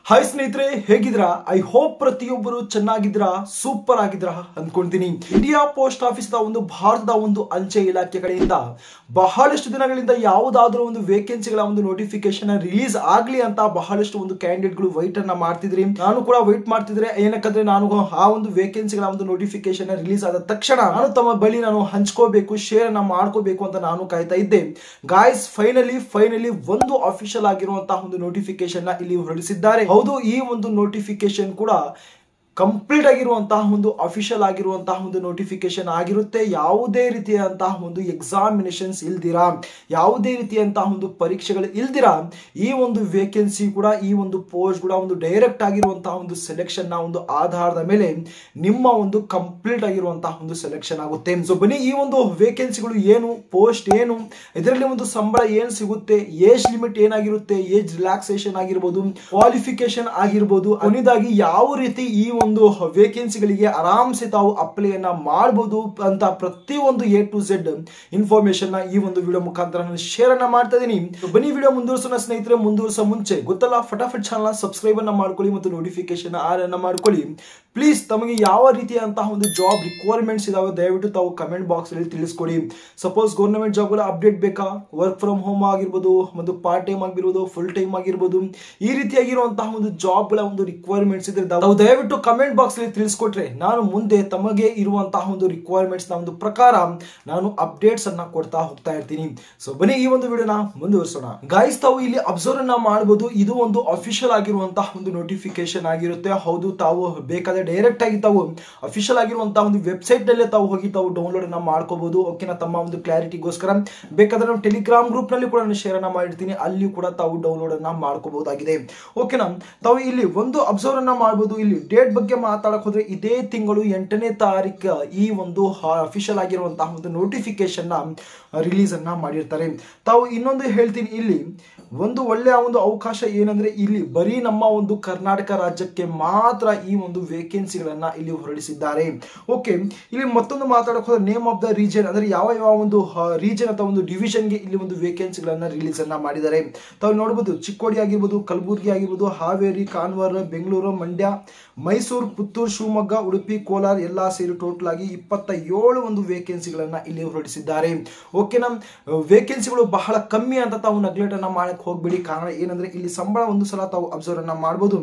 hi ಸ್ನೇಹಿತರೆ ಹೇಗಿದ್ರಾ I hope ಪ್ರತಿಯೊಬ್ಬರು ಚೆನ್ನಾಗಿದ್ರಾ super ಆಗಿದ್ರಾ ಅನ್ಕೊಂತೀನಿ ಇಂಡಿಯಾ ಪೋಸ್ಟ್ ಆಫೀಸ್ ಒಂದು ಭಾರತದ ಒಂದು ಅಂಚೆ ಇಲಾಖೆ ಕಡೆಯಿಂದ ಬಹಳಷ್ಟು ದಿನಗಳಿಂದ ಯಾವುದಾದ್ರೂ ಒಂದು ವೇಕೆನ್ಸಿಗಳ ಒಂದು ನೋಟಿಫಿಕೇಶನ್ ರಿಲೀಸ್ ಆಗ್ಲಿ ಅಂತ ಬಹಳಷ್ಟು ಒಂದು ಕ್ಯಾಂಡಿಡೇಟ್ಗಳು ವೈಟ್ ಅನ್ನ ಮಾಡ್ತಿದ್ರಿ ನಾನು ಕೂಡ ವೈಟ್ ಮಾಡ್ತಿದ್ರೆ ಏನಕ್ಕಂದ್ರೆ ನಾನು ಆ ಒಂದು ವೇಕೆನ್ಸಿಗಳ ಒಂದು ನೋಟಿಫಿಕೇಶನ್ ರಿಲೀಸ್ ಆದ ತಕ್ಷಣ ನಾನು ತಮ್ಮ ಬಳಿ ನಾನು ಹಂಚ್ಕೋಬೇಕು ಶೇರ್ ಅನ್ನ ಮಾಡ್ಕೋಬೇಕು ಅಂತ ನಾನು ಕಾಯ್ತಾ ಇದ್ದೆ ಗಾಯ್ಸ್ ಫೈನಲಿ ಫೈನಲಿ ಒಂದು ಅಫಿಷಿಯಲ್ ಆಗಿರುವಂತಹ ಒಂದು ನೋಟಿಫಿಕೇಶನ್ ನ ಇಲ್ಲಿ ಹೊರಡಿಸಿದ್ದಾರೆ ಹೌದು ಈ ಒಂದು ನೋಟಿಫಿಕೇಶನ್ ಕೂಡ ಕಂಪ್ಲೀಟ್ ಆಗಿರುವಂತಹ ಒಂದು ಅಫಿಷಿಯಲ್ ಆಗಿರುವಂತಹ ಒಂದು ನೋಟಿಫಿಕೇಶನ್ ಆಗಿರುತ್ತೆ ಯಾವುದೇ ರೀತಿಯಾದಂತಹ ಒಂದು ಎಕ್ಸಾಮಿನೇಷನ್ಸ್ ಇಲ್ದಿರಾ ಯಾವುದೇ ರೀತಿಯಂತಹ ಒಂದು ಪರೀಕ್ಷೆಗಳು ಇಲ್ದಿರಾ ಈ ಒಂದು ವೇಕೆನ್ಸಿ ಕೂಡ ಈ ಒಂದು ಪೋಸ್ಟ್ ಕೂಡ ಒಂದು ಡೈರೆಕ್ಟ್ ಆಗಿರುವಂತಹ ಒಂದು ಸೆಲೆಕ್ಷನ್ ನ ಒಂದು ಆಧಾರದ ಮೇಲೆ ನಿಮ್ಮ ಒಂದು ಕಂಪ್ಲೀಟ್ ಆಗಿರುವಂತಹ ಒಂದು ಸೆಲೆಕ್ಷನ್ ಆಗುತ್ತೆ ಸೊ ಬನ್ನಿ ಈ ಒಂದು ವೇಕೆನ್ಸಿಗಳು ಏನು ಪೋಸ್ಟ್ ಏನು ಇದರಲ್ಲಿ ಒಂದು ಸಂಬಳ ಏನ್ ಸಿಗುತ್ತೆ ಏಜ್ ಲಿಮಿಟ್ ಏನಾಗಿರುತ್ತೆ ಏಜ್ ರಿಲ್ಯಾಕ್ಸೇಷನ್ ಆಗಿರ್ಬೋದು ಕ್ವಾಲಿಫಿಕೇಶನ್ ಆಗಿರ್ಬೋದು ಕೊನೆಯದಾಗಿ ಯಾವ ರೀತಿ ಈ ಒಂದು ವೇಕೆನ್ಸಿಗಳಿಗೆ ಆರಾಮ್ಸೆ ತಾವು ಅಪ್ಲೈ ಅನ್ನ ಮಾಡಬಹುದು ಅಂತ ಪ್ರತಿಯೊಂದು ಎ ಟು ಝೆಡ್ ಇನ್ಫಾರ್ಮೇಶನ್ ನ ಈ ಒಂದು ವಿಡಿಯೋ ಮುಖಾಂತರ ನಾನು ಶೇರ್ ಅನ್ನ ಮಾಡ್ತಾ ಇದೀನಿ ಬನ್ನಿ ವಿಡಿಯೋ ಮುಂದುವರ್ಸೋಣ ಸ್ನೇಹಿತರೆ ಮುಂದುವರ್ಸೋ ಮುಂಚೆ ಗೊತ್ತಲ್ಲ ಫಟಾಫಟ್ ಚಾನಲ್ ಸಬ್ಸ್ಕ್ರೈಬ್ ಅನ್ನ ಮಾಡ್ಕೊಳ್ಳಿ ಮತ್ತು ನೋಟಿಫಿಕೇಶನ್ ಆರ್ ಅನ್ನ ಮಾಡ್ಕೊಳ್ಳಿ ಪ್ಲೀಸ್ ತಮಗೆ ಯಾವ ರೀತಿಯಂತಹ ಒಂದು ಜಾಬ್ ರಿಕ್ವೈರ್ಮೆಂಟ್ಸ್ ಇದಾವೆ ದಯವಿಟ್ಟು ತಾವು ಕಮೆಂಟ್ ಬಾಕ್ಸ್ ಅಲ್ಲಿ ತಿಳಿಸ್ಕೊಡಿ ಸಪೋಸ್ ಗೌರ್ಮೆಂಟ್ ಜಾಬ್ ಅಪ್ಡೇಟ್ ಬೇಕಾ ವರ್ಕ್ ಫ್ರಮ್ ಹೋಮ್ ಆಗಿರ್ಬೋದು ಒಂದು ಪಾರ್ಟ್ ಟೈಮ್ ಆಗಿರ್ಬೋದು ಫುಲ್ ಟೈಮ್ ಆಗಿರ್ಬೋದು ಈ ರೀತಿಯಾಗಿರುವಂತಹ ಒಂದು ಜಾಬ್ ಗಳ ಒಂದು ರಿಕ್ವೈರ್ಮೆಂಟ್ಸ್ ಇದ್ರೆ ತಾವು ದಯವಿಟ್ಟು ಕಮೆಂಟ್ ಬಾಕ್ಸ್ ಅಲ್ಲಿ ತಿಳಿಸ್ಕೊಟ್ರೆ ನಾನು ಮುಂದೆ ತಮಗೆ ಇರುವಂತಹ ಒಂದು ರಿಕ್ವೈರ್ಮೆಂಟ್ಸ್ ನ ಒಂದು ಪ್ರಕಾರ ನಾನು ಅಪ್ಡೇಟ್ಸ್ ಅನ್ನ ಕೊಡ್ತಾ ಹೋಗ್ತಾ ಇರ್ತೀನಿ ಸೊ ಬನ್ನಿ ಈ ಒಂದು ವಿಡಿಯೋನ ಮುಂದುವರಿಸೋಣ ಗಾಯ್ಸ್ ತಾವು ಇಲ್ಲಿ ಅಬ್ಸರ್ವ್ ಅನ್ನ ಮಾಡಬಹುದು ಇದು ಒಂದು ಅಫಿಷಿಯಲ್ ಆಗಿರುವಂತಹ ಒಂದು ನೋಟಿಫಿಕೇಶನ್ ಆಗಿರುತ್ತೆ ಹೌದು ತಾವು ಬೇಕಾದ್ರೆ ಡೈರೆಕ್ಟ್ ಆಗಿ ತಾವು ಅಫಿಷಿಯಲ್ ಆಗಿರುವಂತಹ ಒಂದು ವೆಬ್ಸೈಟ್ ನಲ್ಲೇ ತಾವು ಹೋಗಿ ತಾವು ಡೌನ್ಲೋಡ್ ಅನ್ನ ಮಾಡ್ಕೋಬಹುದು ಓಕೆನಾ ತಮ್ಮ ಒಂದು ಕ್ಲಾರಿಟಿಗೋಸ್ಕರ ಬೇಕಾದ್ರೆ ನಾವು ಟೆಲಿಗ್ರಾಮ್ ಗ್ರೂಪ್ ನಲ್ಲಿ ಕೂಡ ನಾನು ಶೇರ್ ಅನ್ನ ಮಾಡಿರ್ತೀನಿ ಅಲ್ಲಿ ಕೂಡ ತಾವು ಡೌನ್ಲೋಡ್ ಅನ್ನ ಮಾಡ್ಕೋಬಹುದಾಗಿದೆ ಓಕೆನಾ ತಾವು ಇಲ್ಲಿ ಒಂದು ಅಬ್ಸರ್ವ್ ಅನ್ನ ಮಾಡಬಹುದು ಇಲ್ಲಿ ಡೇಟ್ ಬಗ್ಗೆ ಮಾತಾಡಕ್ ಹೋದ್ರೆ ಇದೇ ತಿಂಗಳು ಎಂಟನೇ ತಾರೀಕು ಈ ಒಂದು ಅಫಿಷಿಯಲ್ ಆಗಿರುವಂತಹ ಒಂದು ನೋಟಿಫಿಕೇಶನ್ ನ ರಿಲೀಸ್ ಅನ್ನ ಮಾಡಿರ್ತಾರೆ ತಾವು ಇನ್ನೊಂದು ಹೇಳ್ತೀನಿ ಇಲ್ಲಿ ಒಂದು ಒಳ್ಳೆಯ ಒಂದು ಅವಕಾಶ ಏನಂದ್ರೆ ಇಲ್ಲಿ ಬರೀ ನಮ್ಮ ಒಂದು ಕರ್ನಾಟಕ ರಾಜ್ಯಕ್ಕೆ ಮಾತ್ರ ಈ ಒಂದು ವೇಕೆನ್ಸಿಗಳನ್ನ ಇಲ್ಲಿ ಹೊರಡಿಸಿದ್ದಾರೆ ಓಕೆ ಇಲ್ಲಿ ಮತ್ತೊಂದು ಮಾತಾಡಕ್ ಹೋದ್ರೆ ನೇಮ್ ಆಫ್ ದ ರೀಜನ್ ಅಂದ್ರೆ ಯಾವ ಯಾವ ಒಂದು ರೀಜನ್ ಅಥವಾ ಒಂದು ಡಿವಿಷನ್ಗೆ ಇಲ್ಲಿ ಒಂದು ವೇಕೆನ್ಸಿಗಳನ್ನ ರಿಲೀಸ್ ಅನ್ನ ಮಾಡಿದ್ದಾರೆ ತಾವು ನೋಡಬಹುದು ಚಿಕ್ಕೋಡಿ ಆಗಿರ್ಬೋದು ಕಲಬುರಗಿ ಆಗಿರ್ಬೋದು ಹಾವೇರಿ ಕಾರವಾರ ಬೆಂಗಳೂರು ಮಂಡ್ಯ ಮೈಸೂರು ಪುತ್ತೂರು ಶಿವಮೊಗ್ಗ ಉಡುಪಿ ಕೋಲಾರ ಎಲ್ಲಾ ಸೇರಿ ಟೋಟಲ್ ಆಗಿ ಇಪ್ಪತ್ತ ಏಳು ಒಂದು ವೇಕೆನ್ಸಿಗಳನ್ನ ಇಲ್ಲಿ ಹೊರಡಿಸಿದ್ದಾರೆ ಓಕೆನಾ ವೇಕೆನ್ಸಿಗಳು ಬಹಳ ಕಮ್ಮಿ ಅಂತ ತಾವು ನಗ್ಲೆಟ್ ಅನ್ನ ಮಾಡಕ್ ಹೋಗ್ಬಿಡಿ ಕಾರಣ ಏನಂದ್ರೆ ಇಲ್ಲಿ ಸಂಬಳ ಒಂದು ಸಲ ತಾವು ಅಬ್ಸರ್ವ್ ಅನ್ನ ಮಾಡಬಹುದು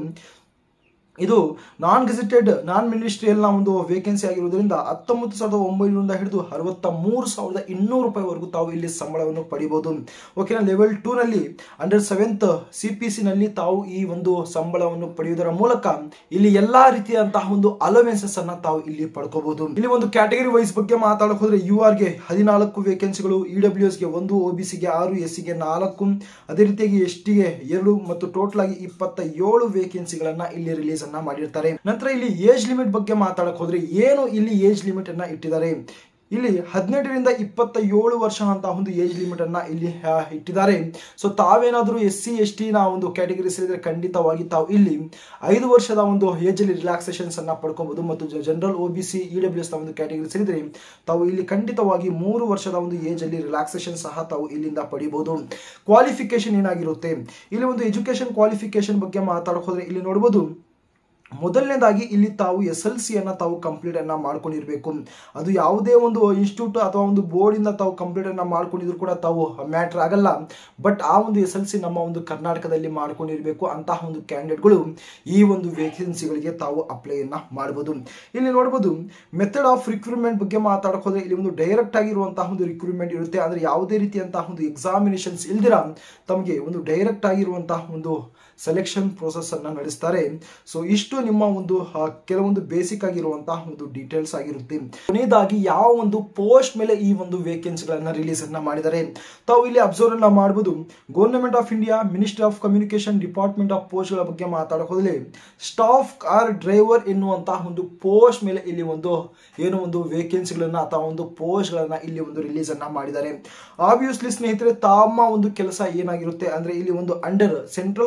ಇದು ನಾನ್ ಗೆಜೆಟೆಡ್ ನಾನ್ ಮಿನಿಸ್ಟ್ರಿಯಲ್ ಒಂದು ವೇಕೆನ್ಸಿ ಆಗಿರೋದ್ರಿಂದ ಹತ್ತೊಂಬತ್ತು ಸಾವಿರದ ಒಂಬೈನೂರಿಂದ ಹಿಡಿದು ಅರವತ್ತ ಮೂರು ಸಾವಿರದ ಇನ್ನೂರು ರೂಪಾಯಿವರೆಗೂ ತಾವು ಇಲ್ಲಿ ಸಂಬಳವನ್ನು ಪಡಿಬಹುದು ಓಕೆನಾ ಲೆವೆಲ್ ಟೂ ನಲ್ಲಿ under seventh C P C ನಲ್ಲಿ ತಾವು ಈ ಒಂದು ಸಂಬಳವನ್ನು ಪಡೆಯುವುದರ ಮೂಲಕ ಇಲ್ಲಿ ಎಲ್ಲಾ ರೀತಿಯಂತಹ ಒಂದು ಅಲವೆನ್ಸಸ್ ಅನ್ನ ತಾವು ಇಲ್ಲಿ ಪಡ್ಕೋಬಹುದು ಇಲ್ಲಿ ಒಂದು ಕ್ಯಾಟಗರಿ ವೈಸ್ ಬಗ್ಗೆ ಮಾತಾಡಕ್ ಹೋದ್ರೆ ಯು ಆರ್ ಗೆ ಹದಿನಾಲ್ಕು ವೇಕೆನ್ಸಿಗಳು ಇ ಡಬ್ಲ್ಯೂ ಎಸ್ ಗೆ ಒಂದು ಒ ಬಿ ಸಿಗೆ ಆರು ಎಸ್ ಗೆ ನಾಲ್ಕು ಅದೇ ರೀತಿಯಾಗಿ ಎಸ್ ಟಿಗೆ ಎರಡು ಮತ್ತು ಟೋಟಲ್ ಆಗಿ ಇಪ್ಪತ್ತ ಏಳು ವೇಕೆನ್ಸಿಗಳನ್ನ ಇಲ್ಲಿ ರಿಲೀಸ್ ಅನ್ನ ಮಾಡಿರ್ತಾರೆ ನಂತರ ಇಲ್ಲಿ ಏಜ್ ಲಿಮಿಟ್ ಬಗ್ಗೆ ಮಾತಾಡಕ್ ಹೋದ್ರೆ ಏನು ಇಲ್ಲಿ ಏಜ್ ಲಿಮಿಟ್ ಅನ್ನ ಇಟ್ಟಿದ್ದಾರೆ ಇಲ್ಲಿ ಹದಿನೆಂಟರಿಂದ ಇಪ್ಪತ್ತ ಏಳು ವರ್ಷ ಅಂತ ಒಂದು ಏಜ್ ಲಿಮಿಟ್ ಅನ್ನ ಇಲ್ಲಿ ಇಟ್ಟಿದ್ದಾರೆ ಸೊ ತಾವೇನಾದ್ರೂ ಎಸ್ ಸಿ ಎಸ್ ಟಿ ನ ಒಂದು ಕ್ಯಾಟಗರಿ ಸೇರಿದ್ರೆ ಖಂಡಿತವಾಗಿ ತಾವು ಇಲ್ಲಿ ಐದು ವರ್ಷದ ಒಂದು ಏಜ್ ಅಲ್ಲಿ ರಿಲ್ಯಾಕ್ಸೇಷನ್ಸ್ ಅನ್ನ ಪಡ್ಕೋಬಹುದು ಮತ್ತು general O B C E W S ಒಂದು ಕ್ಯಾಟಗರಿ ಸೇರಿದ್ರೆ ತಾವು ಇಲ್ಲಿ ಖಂಡಿತವಾಗಿ ಮೂರು ವರ್ಷದ ಒಂದು ಏಜ್ ಅಲ್ಲಿ ರಿಲ್ಯಾಕ್ಸೇಷನ್ ಸಹ ತಾವು ಇಲ್ಲಿಂದ ಪಡಿಬಹುದು ಕ್ವಾಲಿಫಿಕೇಶನ್ ಏನಾಗಿರುತ್ತೆ ಇಲ್ಲಿ ಒಂದು ಎಜುಕೇಶನ್ ಕ್ವಾಲಿಫಿಕೇಶನ್ ಬಗ್ಗೆ ಮಾತಾಡಕ್ ಹೋದ್ರೆ ಇಲ್ಲಿ ನೋಡಬಹುದು ಮೊದಲನೇದಾಗಿ ಇಲ್ಲಿ ತಾವು ಎಸ್ ಎಲ್ ಸಿ ಅನ್ನ ತಾವು ಕಂಪ್ಲೀಟ್ ಅನ್ನ ಮಾಡ್ಕೊಂಡಿರ್ಬೇಕು ಅದು ಯಾವುದೇ ಒಂದು ಇನ್ಸ್ಟಿಟ್ಯೂಟ್ ಅಥವಾ ಒಂದು ಬೋರ್ಡ್ ಇಂದ ತಾವು ಕಂಪ್ಲೀಟ್ ಅನ್ನ ಮಾಡ್ಕೊಂಡಿದ್ರು ಕೂಡ ತಾವು ಮ್ಯಾಟ್ರ್ ಆಗಲ್ಲ ಬಟ್ ಆ ಒಂದು ಎಸ್ ಎಲ್ ಸಿ ನಮ್ಮ ಒಂದು ಕರ್ನಾಟಕದಲ್ಲಿ ಮಾಡ್ಕೊಂಡಿರ್ಬೇಕು ಅಂತಹ ಒಂದು ಕ್ಯಾಂಡಿಡೇಟ್ಗಳು ಈ ಒಂದು ವೇಕೆನ್ಸಿಗಳಿಗೆ ತಾವು ಅಪ್ಲೈ ಅನ್ನ ಮಾಡಬಹುದು ಇಲ್ಲಿ ನೋಡಬಹುದು ಮೆಥಡ್ ಆಫ್ ರಿಕ್ರೂಟ್ಮೆಂಟ್ ಬಗ್ಗೆ ಮಾತಾಡಕ್ ಹೋದ್ರೆ ಇಲ್ಲಿ ಒಂದು ಡೈರೆಕ್ಟ್ ಆಗಿರುವಂತಹ ಒಂದು ರಿಕ್ರೂಟ್ಮೆಂಟ್ ಇರುತ್ತೆ ಅಂದ್ರೆ ಯಾವುದೇ ರೀತಿಯಂತಹ ಒಂದು ಎಕ್ಸಾಮಿನೇಷನ್ಸ್ ಇಲ್ದಿರ ತಮಗೆ ಒಂದು ಡೈರೆಕ್ಟ್ ಆಗಿರುವಂತಹ ಒಂದು ಸೆಲೆಕ್ಷನ್ ಪ್ರೋಸೆಸ್ ಅನ್ನ ನಡೆಸ್ತಾರೆ ಸೊ ಇಷ್ಟು ನಿಮ್ಮ ಒಂದು ಕೆಲವೊಂದು ಬೇಸಿಕ್ ಆಗಿರುವಂತಹ ಒಂದು ಡೀಟೇಲ್ಸ್ ಆಗಿರುತ್ತೆ ಕೊನೆಯದಾಗಿ ಯಾವ ಒಂದು ಪೋಸ್ಟ್ ಮೇಲೆ ಈ ಒಂದು ವೇಕೆನ್ಸಿಗಳನ್ನ ರಿಲೀಸ್ ಅನ್ನ ಮಾಡಿದ್ದಾರೆ ತಾವು ಇಲ್ಲಿ ಅಬ್ಸರ್ವ್ ಅನ್ನ ಮಾಡಬಹುದು government of India ministry of communication department of post ಗಳ ಬಗ್ಗೆ ಮಾತಾಡಕ್ ಹೋದ್ರೆ ಸ್ಟಾಫ್ ಕಾರ್ ಡ್ರೈವರ್ ಎನ್ನುವಂತಹ ಒಂದು ಪೋಸ್ಟ್ ಮೇಲೆ ಇಲ್ಲಿ ಒಂದು ಏನು ಒಂದು ವೇಕೆನ್ಸಿಗಳನ್ನ ಅಥವಾ ಒಂದು ಪೋಸ್ಟ್ ಗಳನ್ನ ಇಲ್ಲಿ ಒಂದು ರಿಲೀಸ್ ಅನ್ನ ಮಾಡಿದ್ದಾರೆ ಆಬ್ವಿಯಸ್ಲಿ ಸ್ನೇಹಿತರೆ ತಮ್ಮ ಒಂದು ಕೆಲಸ ಏನಾಗಿರುತ್ತೆ ಅಂದ್ರೆ ಇಲ್ಲಿ ಒಂದು ಅಂಡರ್ ಸೆಂಟ್ರಲ್ ಗೌರ್ಮೆಂಟ್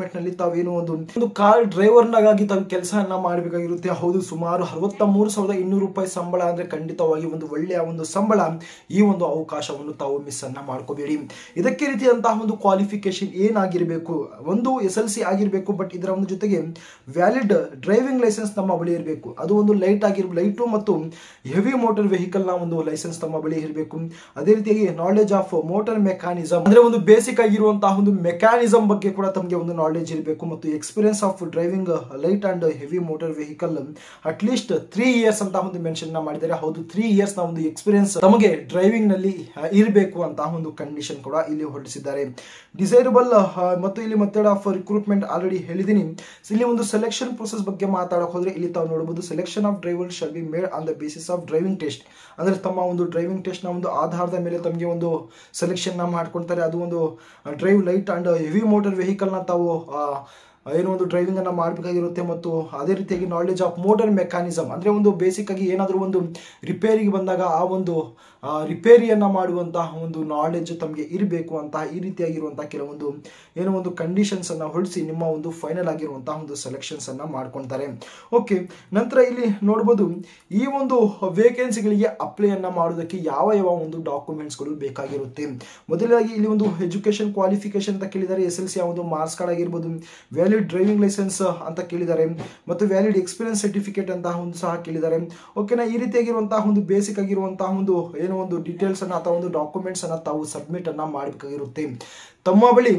ಕಾಂಟ್ರಾಕ್ಟ್ ನಲ್ಲಿ ತಾವೇನು ಒಂದು ಒಂದು ಕಾರ್ ಡ್ರೈವರ್ನಾಗಾಗಿ ತಾವು ಕೆಲಸವನ್ನ ಮಾಡಬೇಕಾಗಿರುತ್ತೆ ಹೌದು ಸುಮಾರು ಅರವತ್ತ ಮೂರು ಸಾವಿರದ ಇನ್ನೂರು ರೂಪಾಯಿ ಸಂಬಳ ಅಂದ್ರೆ ಖಂಡಿತವಾಗಿ ಒಂದು ಒಳ್ಳೆಯ ಒಂದು ಸಂಬಳ ಈ ಒಂದು ಅವಕಾಶವನ್ನು ತಾವು ಮಿಸ್ ಅನ್ನ ಮಾಡ್ಕೋಬೇಡಿ ಇದಕ್ಕೆ ರೀತಿಯಾದಂತಹ ಒಂದು ಕ್ವಾಲಿಫಿಕೇಶನ್ ಏನಾಗಿರಬೇಕು ಒಂದು ಎಸ್ ಎಲ್ ಸಿ ಆಗಿರಬೇಕು ಬಟ್ ಇದರ ಒಂದು ಜೊತೆಗೆ ವ್ಯಾಲಿಡ್ ಡ್ರೈವಿಂಗ್ ಲೈಸೆನ್ಸ್ ನಮ್ಮ ಬಳಿ ಇರಬೇಕು ಅದು ಒಂದು ಲೈಟ್ ಆಗಿರ್ ಲೈಟು ಮತ್ತು ಹೆವಿ ಮೋಟಾರ್ ವೆಹಿಕಲ್ ನ ಒಂದು ಲೈಸೆನ್ಸ್ ತಮ್ಮ ಬಳಿ ಇರಬೇಕು ಅದೇ ರೀತಿಯಾಗಿ ನಾಲೆಜ್ ಆಫ್ ಮೋಟಾರ್ ಮೆಕ್ಯಾನಿಸಮ್ ಅಂದ್ರೆ ಒಂದು ಬೇಸಿಕ್ ಆಗಿರುವಂತಹ ಒಂದು ಮೆಕ್ಯಾನಿಸಮ್ ಬಗ್ಗೆ ಕೂಡ ತಮಗೆ ಒಂದು ನಾಲೆಜ್ ಇರಬೇಕು ಮತ್ತು experience of driving light and heavy motor vehicle at least three years ಅಂತ ಒಂದು ಮೆನ್ಷನ್ ಮಾಡಿದ್ದಾರೆ ಹೌದು ತ್ರೀ ಇಯರ್ಸ್ ನ ಒಂದು ಎಕ್ಸ್ಪೀರಿಯನ್ಸ್ ತಮಗೆ ಡ್ರೈವಿಂಗ್ ನಲ್ಲಿ ಇರಬೇಕು ಅಂತ ಒಂದು ಕಂಡೀಷನ್ ಕೂಡ ಇಲ್ಲಿ ಹೊರಡಿಸಿದ್ದಾರೆ ಡಿಸೈರಬಲ್ ಮತ್ತು ಇಲ್ಲಿ ಮೆಥಡ್ ಆಫ್ ರಿಕ್ರೂಟ್ಮೆಂಟ್ ಆಲ್ರೆಡಿ ಹೇಳಿದೀನಿ ಇಲ್ಲಿ ಒಂದು ಸೆಲೆಕ್ಷನ್ ಪ್ರೊಸೆಸ್ ಬಗ್ಗೆ ಮಾತಾಡಕ್ ಹೋದ್ರೆ ಇಲ್ಲಿ ತಾವು ನೋಡಬಹುದು selection of driver shall be made on the basis of driving test ಅಂದ್ರೆ ತಮ್ಮ ಒಂದು ಡ್ರೈವಿಂಗ್ ಟೆಸ್ಟ್ ನ ಒಂದು ಆಧಾರದ ಮೇಲೆ ತಮಗೆ ಒಂದು ಸೆಲೆಕ್ಷನ್ ನ ಮಾಡ್ಕೊಳ್ತಾರೆ ಅದು ಒಂದು drive light and heavy motor vehicle ನ ತಾವು ಆ, ಏನೋ ಒಂದು ಡ್ರೈವಿಂಗ್ ಅನ್ನ ಮಾಡಬೇಕಾಗಿರುತ್ತೆ ಮತ್ತು ಅದೇ ರೀತಿಯಾಗಿ ನಾಲೆಜ್ ಆಫ್ ಮೋಟರ್ ಮೆಕ್ಯಾನಿಸಮ್ ಅಂದ್ರೆ ಒಂದು ಬೇಸಿಕ್ ಆಗಿ ಏನಾದರೂ ಒಂದು ರಿಪೇರಿಗೆ ಬಂದಾಗ ಆ ಒಂದು ಆ, ರಿಪೇರಿಯನ್ನ ಮಾಡುವಂತಹ ಒಂದು ನಾಲೆಜ್ ತಮಗೆ ಇರಬೇಕು ಅಂತ ಈ ರೀತಿಯಾಗಿರುವಂತಹ ಕೆಲವೊಂದು ಏನೋ ಒಂದು ಕಂಡೀಷನ್ಸ್ ಅನ್ನ ಹೊಡಿಸಿ ನಿಮ್ಮ ಒಂದು ಫೈನಲ್ ಆಗಿರುವಂತಹ ಒಂದು ಸೆಲೆಕ್ಷನ್ಸ್ ಅನ್ನ ಮಾಡ್ಕೊಳ್ತಾರೆ ಓಕೆ ನಂತರ ಇಲ್ಲಿ ನೋಡ್ಬೋದು ಈ ಒಂದು ವೇಕೆನ್ಸಿಗಳಿಗೆ ಅಪ್ಲೈ ಅನ್ನ ಮಾಡೋದಕ್ಕೆ ಯಾವ ಯಾವ ಒಂದು ಡಾಕ್ಯುಮೆಂಟ್ಸ್ಗಳು ಬೇಕಾಗಿರುತ್ತೆ ಮೊದಲಾಗಿ ಇಲ್ಲಿ ಒಂದು ಎಜುಕೇಶನ್ ಕ್ವಾಲಿಫಿಕೇಶನ್ ಅಂತ ಕೇಳಿದ್ದಾರೆ ಎಸ್ ಎಲ್ ಸಿ ಒಂದು ಮಾರ್ಕ್ಸ್ ಕಾರ್ಡ್ ಆಗಿರ್ಬೋದು ವ್ಯಾಲಿಡ್ ಡ್ರೈವಿಂಗ್ ಲೈಸೆನ್ಸ್ ಅಂತ ಕೇಳಿದ್ದಾರೆ ಮತ್ತು ವ್ಯಾಲಿಡ್ ಎಕ್ಸ್ಪೀರಿಯನ್ಸ್ ಸರ್ಟಿಫಿಕೇಟ್ ಅಂತ ಒಂದು ಸಹ ಕೇಳಿದ್ದಾರೆ ಓಕೆನಾ ಈ ರೀತಿಯಾಗಿರುವಂತಹ ಒಂದು ಬೇಸಿಕ್ ಆಗಿರುವಂತಹ ಒಂದು ಏನೋ ಒಂದು ಡೀಟೇಲ್ಸ್ ಅನ್ನ ಅಥವಾ ಒಂದು ಡಾಕ್ಯುಮೆಂಟ್ಸ್ ಅನ್ನ ತಾವು ಸಬ್ಮಿಟ್ ಅನ್ನ ಮಾಡಬೇಕಾಗಿರುತ್ತೆ ತಮ್ಮ ಬಳಿ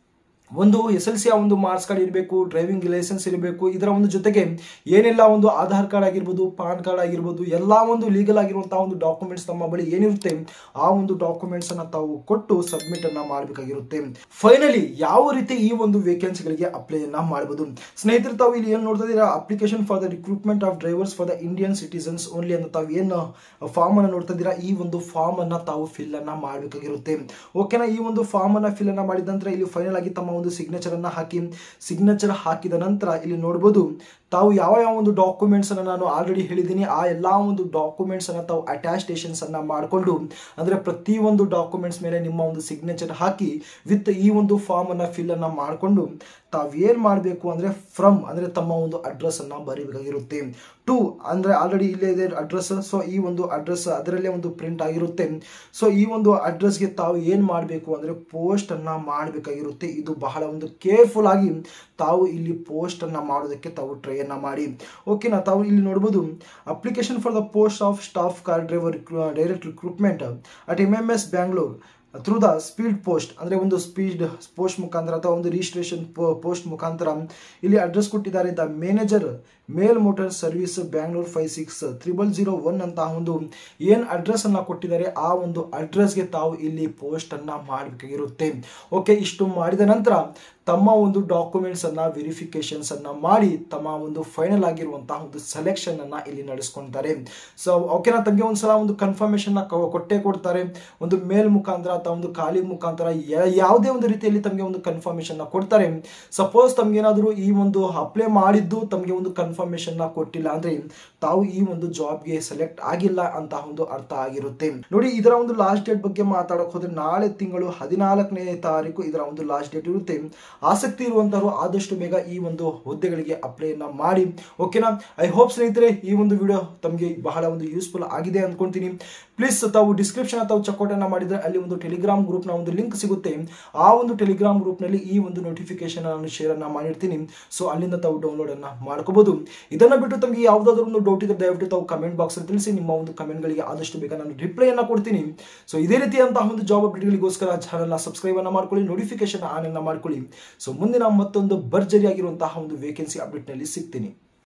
ಒಂದು ಎಸ್ ಎಲ್ ಸಿ ಒಂದು ಮಾರ್ಕ್ಸ್ ಕಾರ್ಡ್ ಇರಬೇಕು ಡ್ರೈವಿಂಗ್ ಲೈಸೆನ್ಸ್ ಇರಬೇಕು ಇದರ ಒಂದು ಜೊತೆಗೆ ಏನೆಲ್ಲ ಒಂದು ಆಧಾರ್ ಕಾರ್ಡ್ ಆಗಿರ್ಬೋದು ಪಾನ್ ಕಾರ್ಡ್ ಆಗಿರ್ಬೋದು ಎಲ್ಲ ಒಂದು ಲೀಗಲ್ ಆಗಿರುವಂತಹ ಒಂದು ಡಾಕ್ಯುಮೆಂಟ್ಸ್ ತಮ್ಮ ಬಳಿ ಏನಿರುತ್ತೆ ಆ ಒಂದು ಡಾಕ್ಯುಮೆಂಟ್ಸ್ ಅನ್ನ ತಾವು ಕೊಟ್ಟು ಸಬ್ಮಿಟ್ ಅನ್ನ ಮಾಡಬೇಕಾಗಿರುತ್ತೆ ಫೈನಲಿ ಯಾವ ರೀತಿ ಈ ಒಂದು ವೇಕೆನ್ಸಿಗಳಿಗೆ ಅಪ್ಲೈ ಅನ್ನ ಮಾಡಬಹುದು ಸ್ನೇಹಿತರೆ ತಾವು ಇಲ್ಲಿ ಏನು ನೋಡ್ತಾ ಇದ್ದೀರಾ application for the recruitment of drivers for the Indian citizens only ಅಂತ ತಾವು ಏನು ಫಾರ್ಮ್ ಅನ್ನ ನೋಡ್ತಾ ಇದ್ದೀರಾ ಈ ಒಂದು ಫಾರ್ಮ್ ಅನ್ನ ತಾವು ಫಿಲ್ ಅನ್ನ ಮಾಡಬೇಕಾಗಿರುತ್ತೆ ಓಕೆನಾ ಈ ಒಂದು ಫಾರ್ಮ್ ಅನ್ನ ಫಿಲ್ ಅನ್ನ ಮಾಡಿದ ನಂತರ ಇಲ್ಲಿ ಫೈನಲ್ ಆಗಿ ತಮ್ಮ ಒಂದು ಸಿಗ್ನೇಚರ್ ಅನ್ನ ಹಾಕಿ ಸಿಗ್ನೇಚರ್ ಹಾಕಿದ ನಂತರ ಇಲ್ಲಿ ನೋಡ್ಬೋದು ತಾವು ಯಾವ ಯಾವ ಒಂದು ಡಾಕ್ಯುಮೆಂಟ್ಸ್ ಅನ್ನ ನಾನು ಆಲ್ರೆಡಿ ಹೇಳಿದ್ದೀನಿ ಆ ಎಲ್ಲಾ ಒಂದು ಡಾಕ್ಯುಮೆಂಟ್ಸ್ ಅನ್ನ ತಾವು ಅಟ್ಯಾಸ್ಟೇಷನ್ಸ್ ಅನ್ನ ಮಾಡಿಕೊಂಡು ಅಂದ್ರೆ ಪ್ರತಿ ಒಂದು ಡಾಕ್ಯುಮೆಂಟ್ಸ್ ಮೇಲೆ ನಿಮ್ಮ ಒಂದು ಸಿಗ್ನೇಚರ್ ಹಾಕಿ ವಿತ್ ಈ ಒಂದು ಫಾರ್ಮ್ ಅನ್ನ ಫಿಲ್ ಅನ್ನ ಮಾಡಿಕೊಂಡು ತಾವೇನ್ ಮಾಡಬೇಕು ಅಂದ್ರೆ ಫ್ರಮ್ ಅಂದ್ರೆ ತಮ್ಮ ಒಂದು ಅಡ್ರೆಸ್ ಅನ್ನ ಬರೀಬೇಕಾಗಿರುತ್ತೆ ಟು ಅಂದ್ರೆ ಆಲ್ರೆಡಿ ಇಲ್ಲೇ ಇದೆ ಅಡ್ರೆಸ್ ಸೊ ಈ ಒಂದು ಅಡ್ರೆಸ್ ಅದರಲ್ಲೇ ಒಂದು ಪ್ರಿಂಟ್ ಆಗಿರುತ್ತೆ ಸೊ ಈ ಒಂದು ಅಡ್ರೆಸ್ಗೆ ತಾವು ಏನ್ ಮಾಡಬೇಕು ಅಂದ್ರೆ ಪೋಸ್ಟ್ ಅನ್ನ ಮಾಡಬೇಕಾಗಿರುತ್ತೆ ಇದು ಬಹಳ ಒಂದು ಕೇರ್ಫುಲ್ ಆಗಿ ತಾವು ಇಲ್ಲಿ ಪೋಸ್ಟ್ ಅನ್ನ ಮಾಡೋದಕ್ಕೆ ತಾವು ಟ್ರೈ ಅನ್ನ ಮಾಡಿ ಓಕೆನಾ ತಾವು ಇಲ್ಲಿ ನೋಡ್ಬೋದು application for the post of staff car driver direct recruitment at M M S Bangalore through the speed post ಅಂದರೆ ಒಂದು ಸ್ಪೀಡ್ ಪೋಸ್ಟ್ ಮುಖಾಂತರ ಅಥವಾ ಒಂದು ರಿಜಿಸ್ಟ್ರೇಷನ್ ಪೋಸ್ಟ್ ಮುಖಾಂತರ ಇಲ್ಲಿ ಅಡ್ರೆಸ್ ಕೊಟ್ಟಿದ್ದಾರೆ the manager mail motor service Bangalore five six triple zero one ಅಂತ ಒಂದು ಏನು ಅಡ್ರೆಸ್ ಅನ್ನ ಕೊಟ್ಟಿದ್ದಾರೆ ಆ ಒಂದು ಅಡ್ರೆಸ್ಗೆ ತಾವು ಇಲ್ಲಿ ಪೋಸ್ಟ್ ಅನ್ನ ಮಾಡಬೇಕಾಗಿರುತ್ತೆ ಓಕೆ ಇಷ್ಟು ಮಾಡಿದ ನಂತರ ತಮ್ಮ ಒಂದು ಡಾಕ್ಯುಮೆಂಟ್ಸ್ ಅನ್ನ ವೆರಿಫಿಕೇಶನ್ಸ್ ಅನ್ನ ಮಾಡಿ ತಮ್ಮ ಒಂದು ಫೈನಲ್ ಆಗಿರುವಂತಹ ಒಂದು ಸೆಲೆಕ್ಷನ್ ಅನ್ನ ಇಲ್ಲಿ ನಡೆಸ್ಕೊಂತಾರೆ ಸೊ ಓಕೆನಾ ತಮಗೆ ಒಂದ್ಸಲ ಒಂದು ಕನ್ಫರ್ಮೇಶನ್ ಕೊಟ್ಟೆ ಕೊಡ್ತಾರೆ ಒಂದು ಮೇಲ್ ಮುಖಾಂತರ ಅಥವಾ ಒಂದು ಖಾಲಿ ಮುಖಾಂತರ ಯಾ- ಯಾವುದೇ ಒಂದು ರೀತಿಯಲ್ಲಿ ತಮಗೆ ಒಂದು ಕನ್ಫರ್ಮೇಶನ್ ಕೊಡ್ತಾರೆ ಸಪೋಸ್ ತಮ್ಗೇನಾದರೂ ಈ ಒಂದು ಅಪ್ಲೈ ಮಾಡಿದ್ದು ತಮಗೆ ಒಂದು ಕನ್ಫರ್ಮೇಶನ್ ಕೊಟ್ಟಿಲ್ಲ ಅಂದ್ರೆ ತಾವು ಈ ಒಂದು ಜಾಬ್ಗೆ ಸೆಲೆಕ್ಟ್ ಆಗಿಲ್ಲ ಅಂತ ಒಂದು ಅರ್ಥ ಆಗಿರುತ್ತೆ ನೋಡಿ ಇದರ ಒಂದು ಲಾಸ್ಟ್ ಡೇಟ್ ಬಗ್ಗೆ ಮಾತಾಡಕ್ ಹೋದ್ರೆ ನಾಳೆ ತಿಂಗಳು ಹದಿನಾಲ್ಕನೇ ತಾರೀಕು ಇದರ ಒಂದು ಲಾಸ್ಟ್ ಡೇಟ್ ಇರುತ್ತೆ ಆಸಕ್ತಿ ಇರುವಂತವರು ಆದಷ್ಟು ಬೇಗ ಈ ಒಂದು ಹುದ್ದೆಗಳಿಗೆ ಅಪ್ಲೈನ ಮಾಡಿ ಓಕೆನಾ ಐ ಹೋಪ್ ಸ್ನೇಹಿತರೆ ಈ ಒಂದು ವಿಡಿಯೋ ತಮಗೆ ಬಹಳ ಒಂದು ಯೂಸ್ಫುಲ್ ಆಗಿದೆ ಅನ್ಕೊಂತೀನಿ ಪ್ಲೀಸ್ ತಾವು ಡಿಸ್ಕ್ರಿಪ್ಷನ್ ಅಥವಾ ಚೆಕ್ಔಟ್ ಅನ್ನ ಮಾಡಿದ್ರೆ ಅಲ್ಲಿ ಒಂದು ಟೆಲಿಗ್ರಾಮ್ ಗ್ರೂಪ್ ನ ಒಂದು ಲಿಂಕ್ ಸಿಗುತ್ತೆ ಆ ಒಂದು ಟೆಲಿಗ್ರಾಮ್ ಗ್ರೂಪ್ ನಲ್ಲಿ ಈ ಒಂದು ನೋಟಿಫಿಕೇಶನ್ ಅನ್ನು ಶೇರ್ ಅನ್ನ ಮಾಡಿರ್ತೀನಿ ಸೊ ಅಲ್ಲಿಂದ ತಾವು ಡೌನ್ಲೋಡ್ ಅನ್ನ ಮಾಡ್ಕೋಬಹುದು ಇದನ್ನ ಬಿಟ್ಟು ತಮಗೆ ಯಾವ್ದಾದ್ರು ಒಂದು ಡೌಟ್ ಇದ್ರೆ ದಯವಿಟ್ಟು ತಾವು ಕಮೆಂಟ್ ಬಾಕ್ಸ್ ಅಲ್ಲಿ ತಿಳಿಸಿ ನಿಮ್ಮ ಒಂದು ಕಮೆಂಟ್ ಗಳಿಗೆ ಆದಷ್ಟು ಬೇಗ ನಾನು ರಿಪ್ಲೈ ಅನ್ನ ಕೊಡ್ತೀನಿ ಸೊ ಇದೇ ರೀತಿಯಂತಹ ಒಂದು ಜಾಬ್ ಅಪ್ಡೇಟ್ಗಳಿಗೋಸ್ಕರ ಚಾನಲ್ ಸಬ್ಸ್ಕ್ರೈಬ್ ಅನ್ನ ಮಾಡ್ಕೊಳ್ಳಿ ನೋಟಿಫಿಕೇಶನ್ ಆನ್ ಅನ್ನ ಮಾಡ್ಕೊಳ್ಳಿ ಸೊ ಮುಂದಿನ ಮತ್ತೊಂದು ಭರ್ಜರಿಯಾಗಿರುವಂತಹ ಒಂದು ವೇಕೆನ್ಸಿ ಅಪ್ಡೇಟ್ ನಲ್ಲಿ ಸಿಗ್ತೀನಿ